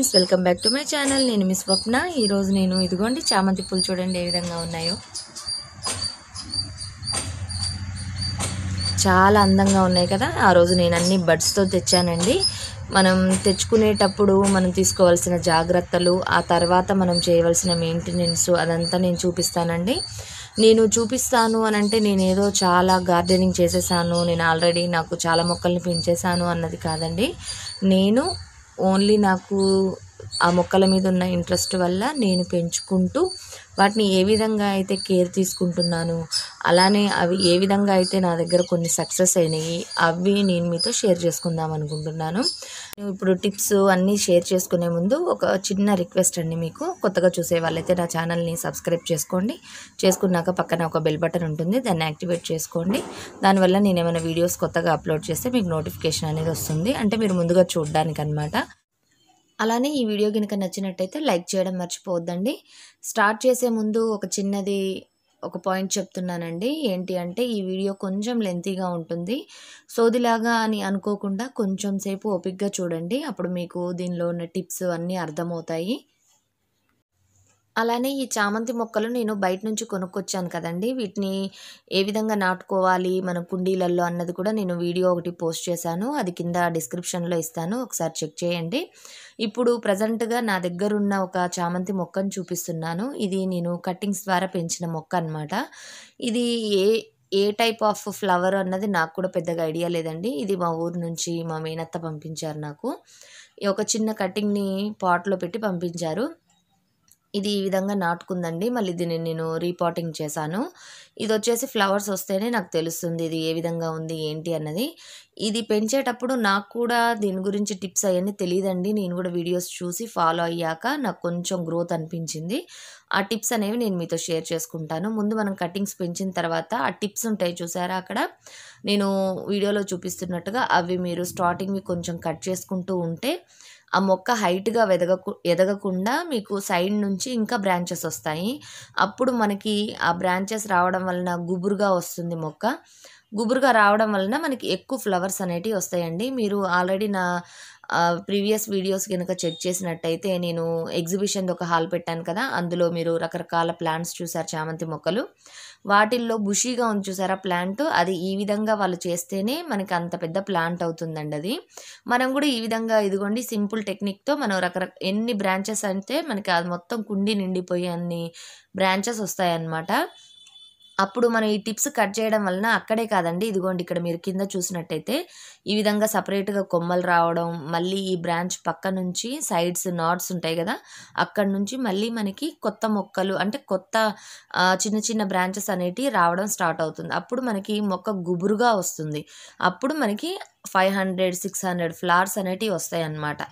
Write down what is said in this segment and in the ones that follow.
Friends welcome back to my channel నేను మీ స్వప్న ఈరోజు నేను ఇదిగోండి చామంతి పూలు చూడండి ఏ విధంగా ఉన్నాయో చాలా అందంగా ఉన్నాయి కదా ఆ రోజు నేను అన్ని బడ్స్తో తెచ్చానండి మనం తెచ్చుకునేటప్పుడు మనం తీసుకోవాల్సిన జాగ్రత్తలు ఆ తర్వాత మనం చేయవలసిన మెయింటెనెన్స్ అదంతా నేను చూపిస్తానండి నేను చూపిస్తాను అని అంటే నేను ఏదో చాలా గార్డెనింగ్ చేసేసాను నేను ఆల్రెడీ నాకు చాలా మొక్కల్ని పెంచేశాను అన్నది కాదండి నేను ఓన్లీ నాకు ఆ మొక్కల మీద ఉన్న ఇంట్రెస్ట్ వల్ల నేను పెంచుకుంటూ వాటిని ఏ విధంగా అయితే కేర్ తీసుకుంటున్నాను అలానే అవి ఏ విధంగా అయితే నా దగ్గర కొన్ని సక్సెస్ అయినాయి అవి నేను మీతో షేర్ చేసుకుందాం అనుకుంటున్నాను ఇప్పుడు టిప్స్ అన్నీ షేర్ చేసుకునే ముందు ఒక చిన్న రిక్వెస్ట్ అండి మీకు కొత్తగా చూసే వాళ్ళైతే నా ఛానల్ని సబ్స్క్రైబ్ చేసుకోండి చేసుకున్నాక పక్కన ఒక బెల్ బటన్ ఉంటుంది దాన్ని యాక్టివేట్ చేసుకోండి దానివల్ల నేను ఏమైనా వీడియోస్ కొత్తగా అప్లోడ్ చేస్తే మీకు నోటిఫికేషన్ అనేది వస్తుంది అంటే మీరు ముందుగా చూడడానికి అనమాట అలానే ఈ వీడియో కనుక నచ్చినట్టయితే లైక్ చేయడం మర్చిపోవద్దండి స్టార్ట్ చేసే ముందు ఒక చిన్నది ఒక పాయింట్ చెప్తున్నానండి ఏంటి అంటే ఈ వీడియో కొంచెం లెంతీగా ఉంటుంది సోదిలాగా అని అనుకోకుండా కొంచెం సేపు ఓపిక్గా చూడండి అప్పుడు మీకు దీనిలో ఉన్న టిప్స్ అన్నీ అర్థమవుతాయి అలానే ఈ చామంతి మొక్కలు నేను బయట నుంచి కొనుక్కొచ్చాను కదండి వీటిని ఏ విధంగా నాటుకోవాలి మన కుండీలలో అన్నది కూడా నేను వీడియో ఒకటి పోస్ట్ చేశాను అది కింద డిస్క్రిప్షన్లో ఇస్తాను ఒకసారి చెక్ చేయండి ఇప్పుడు ప్రజెంట్గా నా దగ్గర ఉన్న ఒక చామంతి మొక్కను చూపిస్తున్నాను ఇది నేను కట్టింగ్స్ ద్వారా పెంచిన మొక్క అనమాట ఇది ఏ ఏ టైప్ ఆఫ్ ఫ్లవర్ అన్నది నాకు కూడా పెద్దగా ఐడియా లేదండి ఇది మా ఊరు నుంచి మా మేనత్త పంపించారు నాకు ఒక చిన్న కటింగ్ని పాట్లో పెట్టి పంపించారు ఇది ఈ విధంగా నాటుకుందండి మళ్ళీ దీన్ని నేను రీపాటింగ్ చేశాను ఇది వచ్చేసి ఫ్లవర్స్ వస్తేనే నాకు తెలుస్తుంది ఇది ఏ విధంగా ఉంది ఏంటి అన్నది ఇది పెంచేటప్పుడు నాకు కూడా దీని గురించి టిప్స్ అవన్నీ తెలియదండి నేను కూడా వీడియోస్ చూసి ఫాలో అయ్యాక నాకు కొంచెం గ్రోత్ అనిపించింది ఆ టిప్స్ అనేవి నేను మీతో షేర్ చేసుకుంటాను ముందు మనం కటింగ్స్ పెంచిన తర్వాత ఆ టిప్స్ ఉంటాయి చూసారా అక్కడ నేను వీడియోలో చూపిస్తున్నట్టుగా అవి మీరు స్టార్టింగ్వి కొంచెం కట్ చేసుకుంటూ ఉంటే ఆ మొక్క హైట్గా వెదగకు ఎదగకుండా మీకు సైడ్ నుంచి ఇంకా బ్రాంచెస్ వస్తాయి అప్పుడు మనకి ఆ బ్రాంచెస్ రావడం వలన గుబురుగా వస్తుంది మొక్క గుబురుగా రావడం వలన మనకి ఎక్కువ ఫ్లవర్స్ అనేటివి వస్తాయండి మీరు ఆల్రెడీ నా ప్రీవియస్ వీడియోస్ కనుక చెక్ చేసినట్టయితే నేను ఎగ్జిబిషన్ ఒక హాల్ పెట్టాను కదా అందులో మీరు రకరకాల ప్లాంట్స్ చూసారు చామంతి మొక్కలు వాటిల్లో బుషీగా ఉంది చూసారా ప్లాంట్ అది ఈ విధంగా వాళ్ళు చేస్తేనే మనకి అంత పెద్ద ప్లాంట్ అవుతుందండి అది మనం కూడా ఈ విధంగా ఇదిగోండి సింపుల్ టెక్నిక్తో మనం రకరకాల ఎన్ని బ్రాంచెస్ అంటే మనకి అది మొత్తం కుండి నిండిపోయి అన్ని బ్రాంచెస్ వస్తాయన్నమాట అప్పుడు మనం ఈ టిప్స్ కట్ చేయడం వలన అక్కడే కాదండి ఇదిగోండి ఇక్కడ మీరు కింద చూసినట్టయితే ఈ విధంగా సపరేట్గా కొమ్మలు రావడం మళ్ళీ ఈ బ్రాంచ్ పక్క నుంచి సైడ్స్ నాట్స్ ఉంటాయి కదా అక్కడ నుంచి మళ్ళీ మనకి కొత్త మొక్కలు అంటే కొత్త చిన్న చిన్న బ్రాంచెస్ అనేటివి రావడం స్టార్ట్ అవుతుంది అప్పుడు మనకి మొక్క గుబురుగా వస్తుంది అప్పుడు మనకి five hundred six hundred flowers అనేటివి వస్తాయి అన్నమాట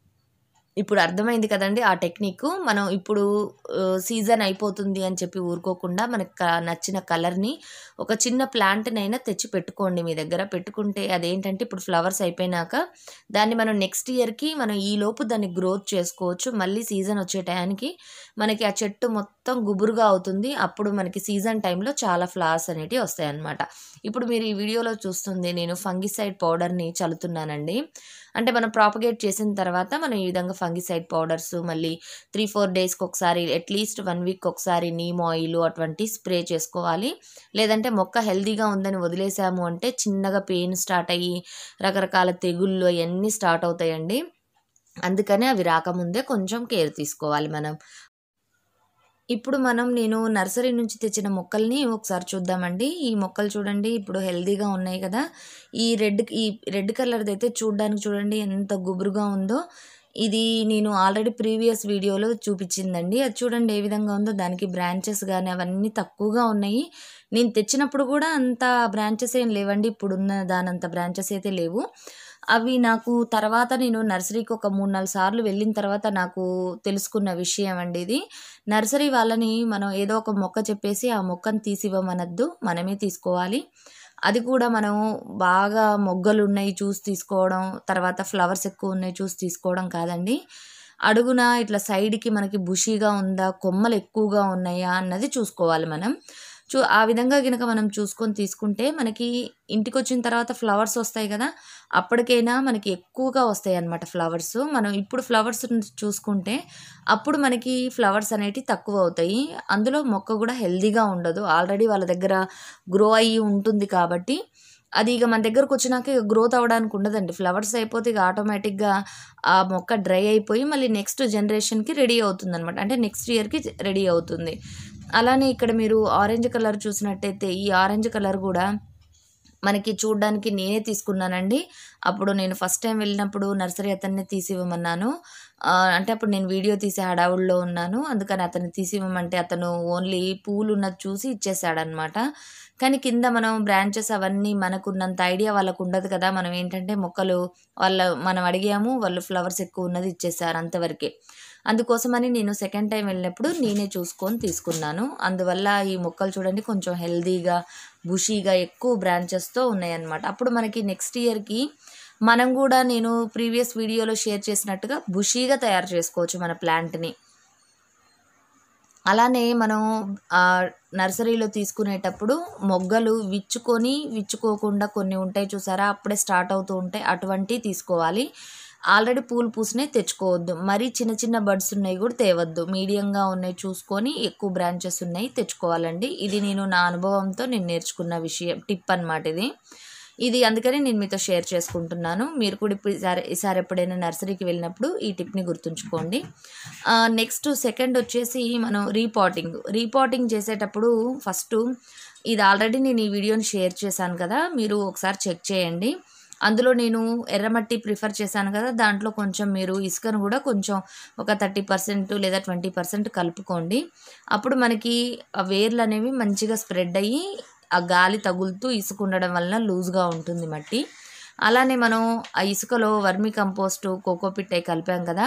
ఇప్పుడు అర్థమైంది కదండి ఆ టెక్నిక్ మనం ఇప్పుడు సీజన్ అయిపోతుంది అని చెప్పి ఊరుకోకుండా మనకు నచ్చిన కలర్ని ఒక చిన్న ప్లాంట్నైనా తెచ్చి పెట్టుకోండి మీ దగ్గర పెట్టుకుంటే అదేంటంటే ఇప్పుడు ఫ్లవర్స్ అయిపోయినాక దాన్ని మనం నెక్స్ట్ ఇయర్కి మనం ఈ లోపు దాన్ని గ్రోత్ చేసుకోవచ్చు మళ్ళీ సీజన్ వచ్చే టయానికి మనకి ఆ చెట్టు మొత్తం గుబురుగా అవుతుంది అప్పుడు మనకి సీజన్ టైంలో చాలా ఫ్లవర్స్ అనేటివి వస్తాయి అన్నమాట ఇప్పుడు మీరు ఈ వీడియోలో చూస్తుంది నేను ఫంగిసైడ్ పౌడర్ని చల్లుతున్నానండి అంటే మనం ప్రాపగేట్ చేసిన తర్వాత మనం ఈ విధంగా ఫంగిసైడ్ పౌడర్స్ మళ్ళీ త్రీ ఫోర్ డేస్కి ఒకసారి అట్లీస్ట్ వన్ వీక్ ఒకసారి నీమ్ ఆయిల్ అటువంటి స్ప్రే చేసుకోవాలి లేదంటే మొక్క హెల్తీగా ఉందని వదిలేసాము అంటే చిన్నగా పెయిన్ స్టార్ట్ అయ్యి రకరకాల తెగుళ్ళు అవన్నీ స్టార్ట్ అవుతాయండి అందుకని అవి రాకముందే కొంచెం కేర్ తీసుకోవాలి మనం ఇప్పుడు మనం నేను నర్సరీ నుంచి తెచ్చిన మొక్కల్ని ఒకసారి చూద్దామండి ఈ మొక్కలు చూడండి ఇప్పుడు హెల్తీగా ఉన్నాయి కదా ఈ రెడ్ ఈ రెడ్ కలర్ది అయితే చూడడానికి చూడండి ఎంత గుబురుగా ఉందో ఇది నేను ఆల్రెడీ ప్రీవియస్ వీడియోలో చూపించిందండి అది చూడండి ఏ విధంగా ఉందో దానికి బ్రాంచెస్ కానీ అవన్నీ తక్కువగా ఉన్నాయి నేను తెచ్చినప్పుడు కూడా అంత బ్రాంచెస్ ఏం లేవండి ఇప్పుడున్న దానంత బ్రాంచెస్ అయితే లేవు అవి నాకు తర్వాత నేను నర్సరీకి ఒక మూడు నాలుగు సార్లు వెళ్ళిన తర్వాత నాకు తెలుసుకున్న విషయం అండి ఇది నర్సరీ వాళ్ళని మనం ఏదో ఒక మొక్క చెప్పేసి ఆ మొక్కను తీసివ్వమనద్దు మనమే తీసుకోవాలి అది కూడా మనం బాగా మొగ్గలు ఉన్నాయి చూసి తీసుకోవడం తర్వాత ఫ్లవర్స్ ఎక్కువ ఉన్నాయి చూసి తీసుకోవడం కాదండి అడుగున ఇట్లా సైడ్కి మనకి బుషీగా ఉందా కొమ్మలు ఎక్కువగా ఉన్నాయా అన్నది చూసుకోవాలి మనం చూ ఆ విధంగా గనుక మనం చూసుకొని తీసుకుంటే మనకి ఇంటికొచ్చిన తర్వాత ఫ్లవర్స్ వస్తాయి కదా! అప్పటికైనా మనకి ఎక్కువగా వస్తాయన్నమాట ఫ్లవర్స్. మనం ఇప్పుడు ఫ్లవర్స్ చూసుకుంటే అప్పుడు మనకి ఫ్లవర్స్ అనేటివి తక్కువవుతాయి. అందులో మొక్క గూడా హెల్తీగా ఉండదు. ఆల్రెడీ వాళ్ళ దగ్గర గ్రో అయ్యి ఉంటుంది కాబట్టి అది ఇగ మన దగ్గరకొచ్చినాక ఇగ గ్రోత్ అవ్వడానికి ఉండదండి. ఫ్లవర్స్ అయిపోతే ఇగ ఆటోమేటిక్‌గా ఆ మొక్క డ్రై అయిపోయి మళ్ళీ నెక్స్ట్ జనరేషన్‌కి రెడీ అవుతుందనమాట. అంటే నెక్స్ట్ ఇయర్‌కి రెడీ అవుతుంది. అలానే ఇక్కడ మీరు ఆరెంజ్ కలర్ చూసినట్టయితే ఈ ఆరెంజ్ కలర్ గూడా మనకి చూడ్డానికి నేనే తీసుకున్నానండి. అప్పుడు నేను ఫస్ట్ టైమ్ వెళ్ళినప్పుడు నర్సరీ అతన్నే తీసివ్వమన్నాను. ఆహ్, అంటే అప్పుడు నేను వీడియో తీసే హడావుడిలో ఉన్నాను. అందుకని అతన్ని తీసివ్వమంటే అతను ఓన్లీ పువ్వులున్నది చూసి ఇచ్చేసాడనమాట. కానీ కింద మనం బ్రాంచెస్ అవన్నీ మనకున్నంత ఐడియా వాళ్ళకుండదు కదా! మనం ఏంటంటే మొక్కలు వాళ్ళ మనం అడిగాము. వాళ్ళు ఫ్లవర్స్ ఎక్కువున్నది ఇచ్చేసారు అంతవరకే. అందుకోసమని నేను సెకండ్ టైమ్ వెళ్ళినప్పుడు నేనే చూసుకొని తీసుకున్నాను. అందువల్ల ఈ మొక్కలు చూడండి కొంచెం హెల్తీగా, బుషీగా ఎక్కువ బ్రాంచెస్‌తో ఉన్నాయన్నమాట. అప్పుడు మనకి నెక్స్ట్ ఇయర్‌కి మనం గూడా నేను ప్రీవియస్ వీడియోలో షేర్ చేసినట్టుగా బుషీగా తయారు చేసుకోవచ్చు మన ప్లాంట్‌ని. అలానే మనం ఆహ్, నర్సరీలో తీసుకునేటప్పుడు మొగ్గలు విచ్చుకొని, విచ్చుకోకుండా కొన్ని ఉంటాయి చూసారా? అప్పుడే స్టార్ట్ అవుతూ ఉంటాయి. అటువంటివి తీసుకోవాలి. ఆల్రెడీ పూలు పూసినయి తెచ్చుకోవద్దు. మరీ చిన్న చిన్న బడ్స్ ఉన్నయి గూడా తేవద్దు. మీడియంగా ఉన్నయి చూసుకొని ఎక్కువ బ్రాంచెస్ ఉన్నయి తెచ్చుకోవాలండి. ఇది నేను నా అనుభవంతో నేను నేర్చుకున్న విషయం టిప్ అనమాట ఇది. ఇది అందుకని నేను మీతో షేర్ చేసుకుంటున్నాను. మీరు కూడా ఇప్పుడు ఈసారి ఈసారి ఎప్పుడైనా నర్సరీకి వెళ్ళినప్పుడు ఈ టిప్‌ని గుర్తుంచుకోండి. ఆహ్, నెక్స్ట్ సెకండ్ వచ్చేసి మనం రీపాటింగ్. రీపాటింగ్ చేసేటప్పుడు ఫస్టు ఇది ఆల్రెడీ నేను ఈ వీడియోని షేర్ చేశాను కదా! మీరు ఒకసారి చెక్ చేయండి. అందులో నేను ఎర్రమట్టి ప్రిఫర్ చేశాను కదా! దాంట్లో కొంచెం మీరు ఇసుకను గూడా కొంచెం ఒక 30% లేదా 20% కలుపుకోండి. అప్పుడు మనకి ఆ వేర్లనేవి మంచిగా స్ప్రెడ్ అయ్యి ఆ గాలి తగులుతూ ఇసుక ఉండడం వలన లూజ్‌గా ఉంటుంది మట్టి. అలానే మనం ఆ ఇసుకలో వర్మీ కంపోస్టు, కోకోపిట్ అయి కలిపాం కదా!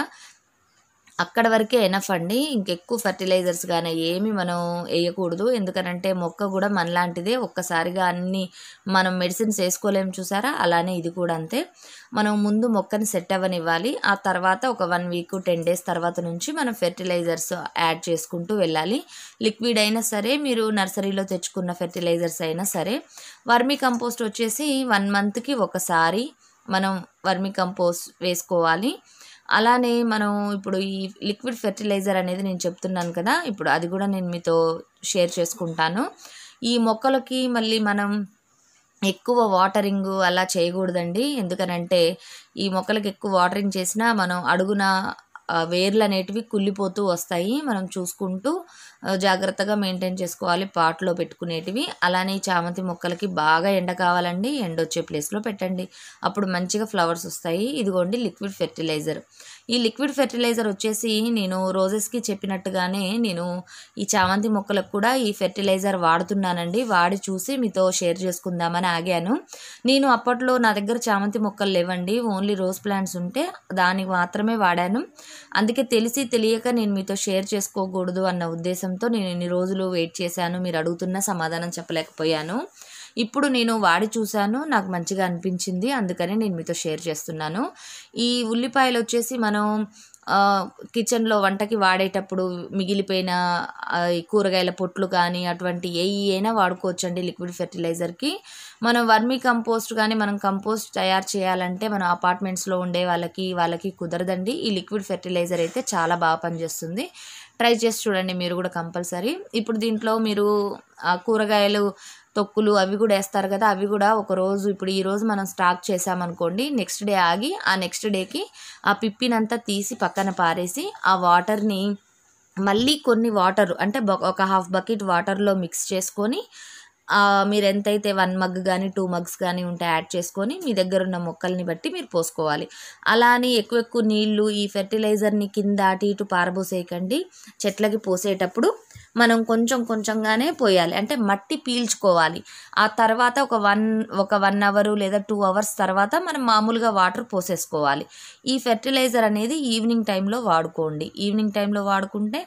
అక్కడ వరకే ఎనఫ్ అండి. ఇంకెక్కువ ఫెర్టిలైజర్స్ గాని ఏమి మనం ఎయకూడదు. ఎందుకనంటే మొక్క గూడా మనలాంటిదే. ఒక్కసారిగా అన్నీ మనం మెడిసిన్స్ ఏసుకోలేము చూసారా? అలానే ఇది కూడా అంతే. మనం ముందు మొక్కని సెట్ అవ్వనివ్వాలి. ఆ తర్వాత ఒక 1 వీక్, 10 డేస్ తర్వాత నుంచి మనం ఫెర్టిలైజర్స్ యాడ్ చేసుకుంటూ వెళ్ళాలి. లిక్విడ్ అయినా సరే, మీరు నర్సరీలో తెచ్చుకున్న ఫెర్టిలైజర్స్ అయినా సరే. వర్మీ కంపోస్ట్ వచ్చేసి 1 మంత్‌కి ఒకసారి మనం వర్మీ కంపోస్ట్ వేసుకోవాలి. అలానే మనం ఇప్పుడు ఈ లిక్విడ్ ఫెర్టిలైజర్ అనేది నేను చెప్తున్నాను కదా! ఇప్పుడు అది గూడా నేను మీతో షేర్ చేసుకుంటాను. ఈ మొక్కలకి మళ్ళీ మనం ఎక్కువ వాటరింగు అలా చేయగూడదండి. ఎందుకనంటే ఈ మొక్కలకి ఎక్కువ వాటరింగ్ చేసినా మనం అడుగున ఆహ్, వేర్లనేటివి కుళ్ళిపోతూ వస్తాయి. మనం చూసుకుంటూ ఆహ్, జాగ్రత్తగా మెయింటైన్ చేసుకోవాలి పాట్‌లో పెట్టుకునేటివి. అలానే ఈ చామంతి మొక్కలకి బాగా ఎండ కావాలండి. ఎండొచ్చే ప్లేస్‌లో పెట్టండి. అప్పుడు మంచిగా ఫ్లవర్స్ వస్తాయి. ఇదిగోండి లిక్విడ్ ఫెర్టిలైజర్. ఈ లిక్విడ్ ఫెర్టిలైజర్ వచ్చేసి నేను రోజెస్‌కి చెప్పినట్టుగానే నేను ఈ చామంతి మొక్కలకు కూడా ఈ ఫెర్టిలైజర్ వాడుతున్నానండి. వాడి చూసి మీతో షేర్ చేసుకుందామని ఆగాను. నేను అప్పట్లో నా దగ్గర చామంతి మొక్కలు లేవండి. ఓన్లీ రోజ్ ప్లాంట్స్ ఉంటే దానికి మాత్రమే వాడాను. అందుకే తెలిసి తెలియక నేను మీతో షేర్ చేసుకోకూడదు అన్న ఉద్దేశంతో నేను ఇన్ని రోజులు వెయిట్ చేశాను. మీరు అడుగుతున్న సమాధానం చెప్పలేకపోయాను. ఇప్పుడు నేను వాడి చూసాను. నాకు మంచిగా అనిపించింది. అందుకని నేను మీతో షేర్ చేస్తున్నాను. ఈ ఉల్లిపాయలొచ్చేసి మనం ఆహ్, కిచెన్‌లో వంటకి వాడేటప్పుడు మిగిలిపోయిన ఆహ్, ఈ కూరగాయల పొట్లు కానీ అటువంటి ఏయి అయినా వాడుకోవచ్చండి లిక్విడ్ ఫెర్టిలైజర్‌కి. మనం వర్మీ కంపోస్ట్ గాని, మనం కంపోస్ట్ తయారు చేయాలంటే మనం అపార్ట్మెంట్స్‌లో ఉండే వాళ్ళకి, వాళ్ళకి కుదరదండి. ఈ లిక్విడ్ ఫెర్టిలైజర్ అయితే చాలా బాగా పనిచేస్తుంది. ట్రై చేసి చూడండి మీరు గూడా కంపల్సరీ. ఇప్పుడు దీంట్లో మీరు ఆహ్, కూరగాయలు తొక్కులు అవి గూడా ఏస్తారు గదా! అవి గూడా ఒకరోజు ఇప్పుడు ఈరోజు మనం స్టాక్ చేశామనుకోండి. నెక్స్ట్ డే ఆగి ఆ నెక్స్ట్ డేకి ఆ పిప్పినంతా తీసి పక్కన పారేసి, ఆ వాటర్‌ని మళ్ళీ కొన్ని వాటర్ అంటే బ ఒక హాఫ్ బకెట్ వాటర్‌లో మిక్స్ చేసుకొని ఆహ్, మీరెంతైతే 1 మగ్ గాని, 2 మగ్స్ గాని ఉంటే యాడ్ చేసుకొని మీ దగ్గరున్న మొక్కల్ని బట్టి మీరు పోసుకోవాలి. అలా అని ఎక్కువ ఎక్కువ నీళ్ళు ఈ ఫెర్టిలైజర్‌ని కింద అటు ఇటు పారబోసేయకండి. చెట్లకి పోసేటప్పుడు మనం కొంచెం కొంచెంగానే పోయాలి. అంటే మట్టి పీల్చుకోవాలి. ఆ తర్వాత ఒక 1 ఒక 1 అవరు లేదా 2 అవర్స్ తర్వాత మనం మామూలుగా వాటర్ పోసేసుకోవాలి. ఈ ఫెర్టిలైజర్ అనేది ఈవినింగ్ టైంలో వాడుకోండి. ఈవినింగ్ టైంలో వాడుకుంటే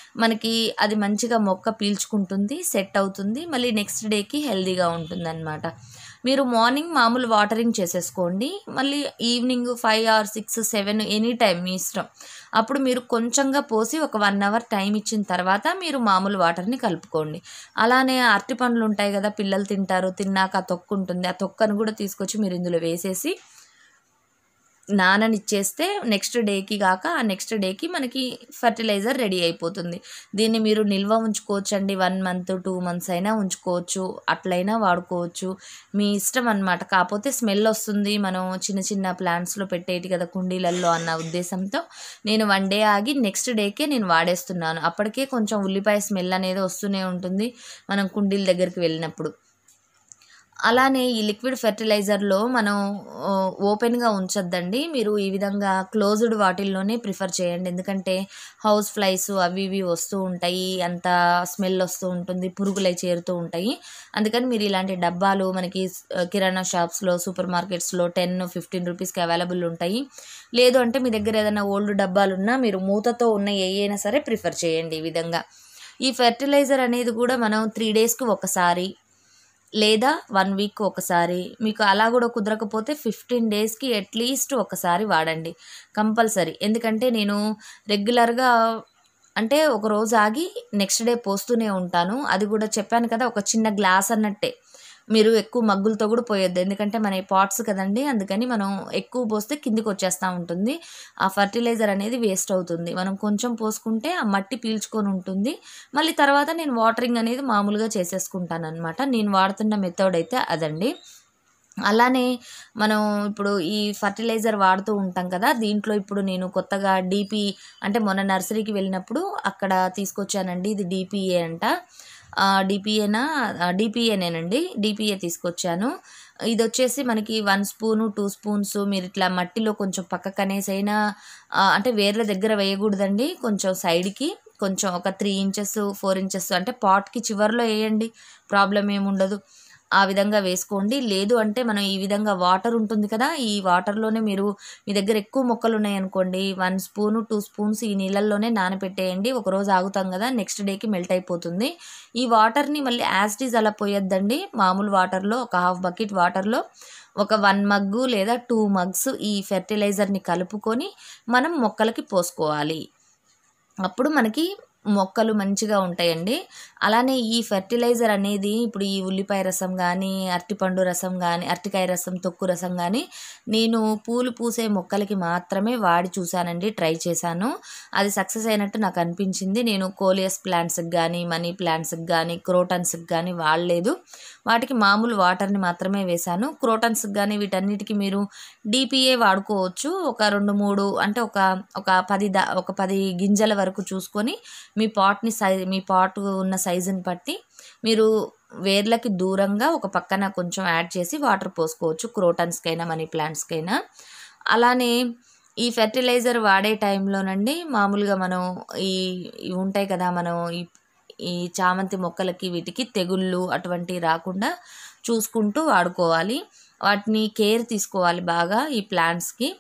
మనకి అది మంచిగా మొక్క పీల్చుకుంటుంది సెట్ అవుతుంది మళ్ళీ నెక్స్ట్ డేకి హెల్దీగా ఉంటుందన్నమాట మీరు మార్నింగ్ మామూలు వాటరింగ్ చేసేసుకోండి మళ్ళీ evening five or six seven any time మీ ఇష్టం అప్పుడు మీరు కొంచెంగా పోసి ఒక వన్ అవర్ టైం ఇచ్చిన తర్వాత మీరు మామూలు వాటర్ని కలుపుకోండి అలానే అరటి పండ్లు ఉంటాయి కదా పిల్లలు తింటారు తిన్నాక ఆ తొక్కు ఉంటుంది ఆ తొక్కను కూడా తీసుకొచ్చి మీరు ఇందులో వేసేసి నాననిచ్చేస్తే నెక్స్ట్ డేకి కాక ఆ నెక్స్ట్ డేకి మనకి ఫర్టిలైజర్ రెడీ అయిపోతుంది దీన్ని మీరు నిల్వ ఉంచుకోవచ్చండి వన్ మంత్ టూ మంత్స్ అయినా ఉంచుకోవచ్చు అట్లయినా వాడుకోవచ్చు మీ ఇష్టం అనమాట కాకపోతే స్మెల్ వస్తుంది మనం చిన్న చిన్న ప్లాంట్స్లో పెట్టేటి కదా కుండీలల్లో అన్న ఉద్దేశంతో నేను వన్ డే ఆగి నెక్స్ట్ డేకే నేను వాడేస్తున్నాను అప్పటికే కొంచెం ఉల్లిపాయ స్మెల్ అనేది వస్తూనే ఉంటుంది మనం కుండీల దగ్గరికి వెళ్ళినప్పుడు అలానే ఈ లిక్విడ్ ఫెర్టిలైజర్లో మనం ఆ, ఓపెన్గా ఉంచొద్దండి మీరు ఈ విధంగా క్లోజ్డ్ వాటిల్లోనే ప్రిఫర్ చేయండి ఎందుకంటే హౌస్ ఫ్లైస్ అవి ఇవి వస్తూ ఉంటాయి అంత స్మెల్ వస్తూ ఉంటుంది పురుగులై చేరుతూ ఉంటాయి అందుకని మీరు ఇలాంటి డబ్బాలు మనకి ఆ, కిరాణా షాప్స్లో సూపర్ మార్కెట్స్లో టెన్ ఫిఫ్టీన్ రూపీస్కి అవైలబుల్ ఉంటాయి లేదు అంటే మీ దగ్గర ఏదైనా ఓల్డ్ డబ్బాలు ఉన్నా మీరు మూతతో ఉన్న ఏ అయినా సరే ప్రిఫర్ చేయండి ఈ విధంగా ఈ ఫెర్టిలైజర్ అనేది కూడా మనం త్రీ డేస్కి ఒకసారి లేదా వన్ వీక్ ఒకసారి మీకు అలా కూడా కుదరకపోతే ఫిఫ్టీన్ డేస్కి అట్లీస్ట్ ఒకసారి వాడండి కంపల్సరీ ఎందుకంటే నేను రెగ్యులర్గా అంటే ఒక రోజు ఆగి నెక్స్ట్ డే పోస్తూనే ఉంటాను అది కూడా చెప్పాను కదా ఒక చిన్న గ్లాస్ అన్నట్టే మీరు ఎక్కువ మగ్గులతో కూడా పోయొద్దు ఎందుకంటే మన పాట్స్ కదండి అందుకని మనం ఎక్కువ పోస్తే కిందికి వచ్చేస్తూ ఉంటుంది ఆ ఫర్టిలైజర్ అనేది వేస్ట్ అవుతుంది మనం కొంచెం పోసుకుంటే ఆ మట్టి పీల్చుకొని ఉంటుంది మళ్ళీ తర్వాత నేను వాటరింగ్ అనేది మామూలుగా చేసేసుకుంటాను అనమాట నేను వాడుతున్న మెథడ్ అయితే అదండి అలానే మనం ఇప్పుడు ఈ ఫర్టిలైజర్ వాడుతూ ఉంటాం కదా దీంట్లో ఇప్పుడు నేను కొత్తగా డీపీ అంటే మొన్న నర్సరీకి వెళ్ళినప్పుడు అక్కడ తీసుకొచ్చానండి ఇది డిపిఏ అంట డిపిఏనా డిపిఏనేనండి డిపిఏ తీసుకొచ్చాను ఇది వచ్చేసి మనకి వన్ స్పూను టూ స్పూన్స్ మీరు ఇట్లా మట్టిలో కొంచెం పక్కకు అనేసైనా ఆ, అంటే వేర్ల దగ్గర వేయకూడదండి కొంచెం సైడ్కి కొంచెం ఒక త్రీ ఇంచెస్ ఫోర్ ఇంచెస్ అంటే పాట్కి చివర్లో వేయండి ప్రాబ్లం ఏముండదు ఆ విధంగా వేసుకోండి లేదు అంటే మనం ఈ విధంగా వాటర్ ఉంటుంది కదా ఈ వాటర్లోనే మీరు మీ దగ్గర ఎక్కువ మొక్కలు ఉన్నాయనుకోండి వన్ స్పూను టూ స్పూన్స్ ఈ నీళ్ళల్లోనే నానబెట్టేయండి ఒక రోజు ఆగుతాం కదా నెక్స్ట్ డేకి మెల్ట్ అయిపోతుంది ఈ వాటర్ని మళ్ళీ యాజ్ ఇట్ ఈజ్ అలా పోయొద్దండి మామూలు వాటర్లో ఒక హాఫ్ బకెట్ వాటర్లో ఒక వన్ మగ్గు లేదా టూ మగ్స్ ఈ ఫెర్టిలైజర్ని కలుపుకొని మనం మొక్కలకి పోసుకోవాలి అప్పుడు మనకి మొక్కలు మంచిగా ఉంటాయండి అలానే ఈ ఫెర్టిలైజర్ అనేది ఇప్పుడు ఈ ఉల్లిపాయ రసం కానీ అరటిపండు రసం కానీ అరటికాయ రసం తొక్కు రసం కానీ నేను పూలు పూసే మొక్కలకి మాత్రమే వాడి చూశానండి ట్రై చేశాను అది సక్సెస్ అయినట్టు నాకు అనిపించింది నేను కోలియస్ ప్లాంట్స్కి కానీ మనీ ప్లాంట్స్కి కానీ క్రోటన్స్కి కానీ వాడలేదు వాటికి మామూలు వాటర్ని మాత్రమే వేశాను క్రోటన్స్కి కానీ వీటన్నిటికీ మీరు డిపిఏ వాడుకోవచ్చు ఒక రెండు మూడు అంటే ఒక ఒక పది దా ఒక పది గింజల వరకు చూసుకొని మీ పాట్ని సై మీ పాట్ ఉన్న సైజుని బట్టి మీరు వేర్లకి దూరంగా ఒక పక్కన కొంచెం యాడ్ చేసి వాటర్ పోసుకోవచ్చు క్రోటన్స్కైనా మనీ ప్లాంట్స్కైనా అలానే ఈ ఫెర్టిలైజర్ వాడే టైంలోనండి మామూలుగా మనం ఈ ఇవి ఉంటాయి కదా మనం ఈ ఈ చామంతి మొక్కలకి వీటికి తెగుళ్ళు అటువంటివి రాకుండా చూసుకుంటూ వాడుకోవాలి వాటిని కేర్ తీసుకోవాలి బాగా ఈ ప్లాంట్స్కి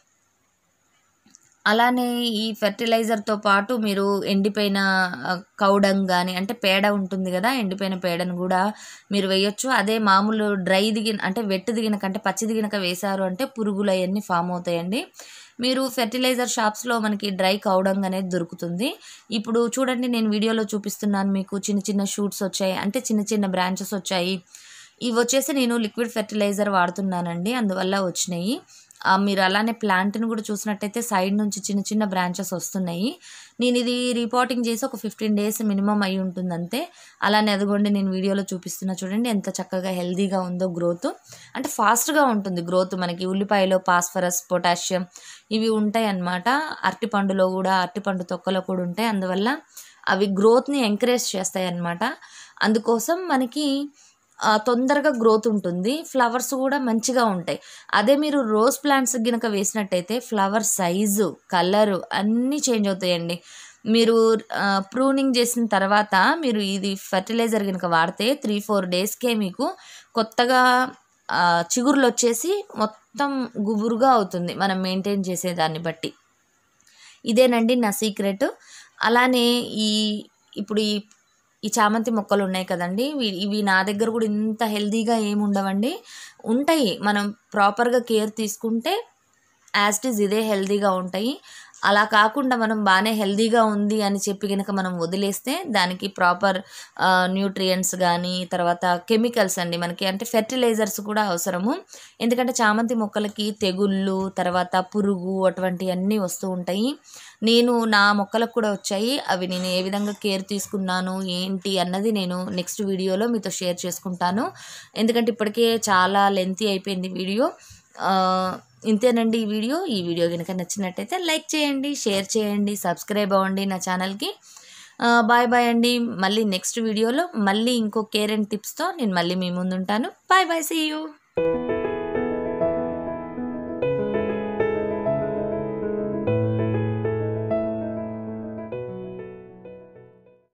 అలానే ఈ ఫెర్టిలైజర్తో పాటు మీరు ఎండిపోయిన కౌడంగ్ కానీ అంటే పేడ ఉంటుంది కదా ఎండిపోయిన పేడను కూడా మీరు వేయొచ్చు అదే మామూలు డ్రై దిగిన అంటే వెట్ దిగిన కంటే పచ్చి దిగినక వేశారు అంటే పురుగులు అవన్నీ ఫామ్ అవుతాయండి మీరు ఫెర్టిలైజర్ షాప్స్లో మనకి డ్రై కౌడంగ్ అనేది దొరుకుతుంది ఇప్పుడు చూడండి నేను వీడియోలో చూపిస్తున్నాను మీకు చిన్న చిన్న షూట్స్ వచ్చాయి అంటే చిన్న చిన్న బ్రాంచెస్ వచ్చాయి ఇవి వచ్చేసి నేను లిక్విడ్ ఫెర్టిలైజర్ వాడుతున్నానండి అందువల్ల వచ్చినాయి ఆ, మీరు అలానే ప్లాంట్ని కూడా చూసినట్టయితే సైడ్ నుంచి చిన్న చిన్న బ్రాంచెస్ వస్తున్నాయి నేను ఇది రిపోర్టింగ్ చేసి ఒక ఫిఫ్టీన్ డేస్ మినిమం అయి ఉంటుంది అంతే అలానే అదిగోండి నేను వీడియోలో చూపిస్తున్నా చూడండి ఎంత చక్కగా హెల్దీగా ఉందో గ్రోత్ అంటే ఫాస్ట్గా ఉంటుంది గ్రోత్ మనకి ఉల్లిపాయలో పాస్ఫరస్ పొటాషియం ఇవి ఉంటాయి అన్నమాట అరటిపండులో కూడా అరటిపండు తొక్కలో కూడా ఉంటాయి అందువల్ల అవి గ్రోత్ని ఎంకరేజ్ చేస్తాయి అన్నమాట అందుకోసం మనకి ఆ, తొందరగా గ్రోత్ ఉంటుంది ఫ్లవర్స్ కూడా మంచిగా ఉంటాయి అదే మీరు రోజ్ ప్లాంట్స్ గినక వేసినట్టయితే ఫ్లవర్ సైజు కలరు అన్నీ చేంజ్ అవుతాయండి మీరు ప్రూనింగ్ చేసిన తర్వాత మీరు ఇది ఫర్టిలైజర్ కనుక వాడితే త్రీ ఫోర్ డేస్కే మీకు కొత్తగా ఆ, చిగుర్లు వచ్చేసి మొత్తం గుబురుగా అవుతుంది మనం మెయింటైన్ చేసేదాన్ని బట్టి ఇదేనండి నా సీక్రెట్ అలానే ఈ ఇప్పుడు ఈ ఈ చామంతి మొక్కలు ఉన్నాయి కదండి ఇవి ఇవి నా దగ్గర కూడా ఇంత హెల్తీగా ఏమి ఉండవండి ఉంటాయి మనం ప్రాపర్గా కేర్ తీసుకుంటే యాజ్ ఇట్ ఈజ్ ఇదే హెల్తీగా ఉంటాయి అలా కాకుండా మనం బాగానే హెల్తీగా ఉంది అని చెప్పి కనుక మనం వదిలేస్తే దానికి ప్రాపర్ న్యూట్రియంట్స్ కానీ తర్వాత కెమికల్స్ అండి మనకి అంటే ఫెర్టిలైజర్స్ కూడా అవసరము ఎందుకంటే చామంతి మొక్కలకి తెగుళ్ళు తర్వాత పురుగు అటువంటివన్నీ వస్తూ ఉంటాయి నేను నా మొక్కలకు కూడా వచ్చాయి అవి నేను ఏ విధంగా కేర్ తీసుకున్నాను ఏంటి అన్నది నేను నెక్స్ట్ వీడియోలో మీతో షేర్ చేసుకుంటాను ఎందుకంటే ఇప్పటికే చాలా లెంతీ అయిపోయింది వీడియో ఆ, ఇంతేనండి ఈ వీడియో ఈ వీడియో కనుక నచ్చినట్టయితే లైక్ చేయండి షేర్ చేయండి సబ్స్క్రైబ్ అవ్వండి నా ఛానల్కి బాయ్ బాయ్ అండి మళ్ళీ నెక్స్ట్ వీడియోలో మళ్ళీ ఇంకో కేర్ అండ్ టిప్స్తో నేను మళ్ళీ మీ ముందు ఉంటాను బాయ్ బాయ్ సీ యూ